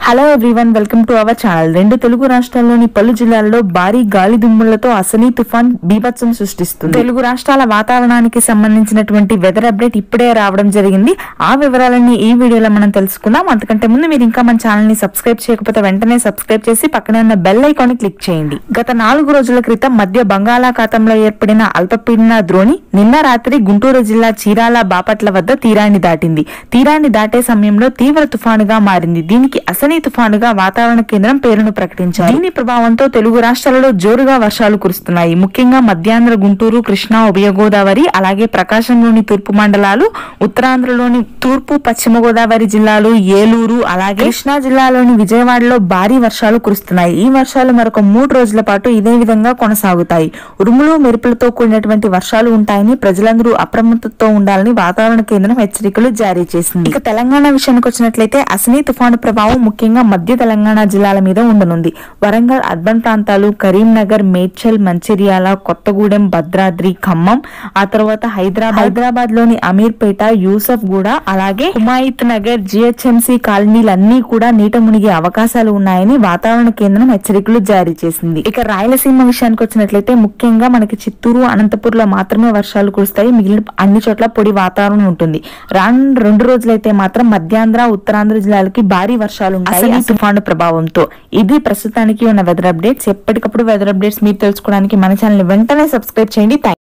hello everyone welcome to our channel రెండు తెలుగు రాష్ట్రాల్లోని పలు జిల్లాల్లో భారీ గాలి దుమ్ములతో అసలీ తుఫాన్ బీభత్సం సృష్టిస్తుంది తెలుగు రాష్ట్రాల వాతావరణానికి సంబంధించినటువంటి వెదర్ అప్డేట్ ఇప్పుడే రావడం జరిగింది ఆ వివరాలన్నీ ఈ వీడియోలో మనం తెలుసుకుందాం అంతకంటే ముందు మీరు ఇంకా మన ఛానల్ ని సబ్స్క్రైబ్ చేయకపోతే వెంటనే సబ్స్క్రైబ్ చేసి పక్కనే ఉన్న బెల్ ఐకాన్ ని క్లిక్ చేయండి గత నాలుగు రోజుల క్రితం మధ్య బంగాళాఖాతంలో ఏర్పడిన అల్పపీడన ద్రోణి నిన్న రాత్రి గుంటూరు జిల్లా చీరాల బాపట్ల వద్ద తీరాన్ని దాటింది తీరాన్ని దాటే సమయంలో తీవ్ర తుఫానుగా మారింది దీనికి అసనీ తుఫానుగా వాతావరణ కేంద్రం పేరును ప్రకటించారు దీని ప్రభావంతో తెలుగు రాష్ట్రాలలో జోరుగా వర్షాలు కురుస్తున్నాయి ముఖ్యంగా మధ్యాంధ్ర గుంటూరు కృష్ణా ఉభయ గోదావరి అలాగే ప్రకాశంలోని తూర్పు మండలాలు ఉత్తరాంధ్రలోని తూర్పు పశ్చిమ గోదావరి జిల్లాలు ఏలూరు అలాగే కృష్ణా జిల్లాలోని విజయవాడలో భారీ వర్షాలు కురుస్తున్నాయి ఈ వర్షాలు మరొక మూడు రోజుల పాటు ఇదే విధంగా కొనసాగుతాయి ఉరుములు మెరుపులతో కూడినటువంటి వర్షాలు ఉంటాయని ప్రజలందరూ అప్రమత్తతో ఉండాలని వాతావరణ కేంద్రం హెచ్చరికలు జారీ చేసింది ఇక తెలంగాణ విషయానికి వచ్చినట్లయితే అసనీ తుఫాను ప్రభావం ముఖ్యంగా మధ్య తెలంగాణ జిల్లాల మీద ఉండనుంది వరంగల్ అర్బన్ ప్రాంతాలు కరీంనగర్ మేడ్చల్ మంచిర్యాల కొత్తగూడెం భద్రాద్రి ఖమ్మం ఆ తర్వాత హైదరాబాద్ హైదరాబాద్ లోని అమీర్పేట యూసఫ్ గూడ అలాగే హుమాయిత్ నగర్ జిహెచ్ఎంసీ కాలనీలన్నీ కూడా నీట మునిగే అవకాశాలు ఉన్నాయని వాతావరణ కేంద్రం హెచ్చరికలు జారీ చేసింది ఇక రాయలసీమ విషయానికి వచ్చినట్లయితే ముఖ్యంగా మనకి చిత్తూరు అనంతపూర్ లో మాత్రమే వర్షాలు కురుస్తాయి మిగిలిన అన్ని చోట్ల పొడి వాతావరణం ఉంటుంది రానున్న రెండు రోజులైతే మాత్రం మధ్యాంధ్ర ఉత్తరాంధ్ర జిల్లాలకి భారీ వర్షాలు ఉంటాయి అసలు తుఫాను ప్రభావంతో ఇది ప్రస్తుతానికి ఉన్న వెదర్ అప్డేట్స్ ఎప్పటికప్పుడు వెదర్ అప్డేట్స్ మీరు తెలుసుకోవడానికి మన ఛానల్ వెంటనే సబ్స్క్రైబ్ చేయండి Thank-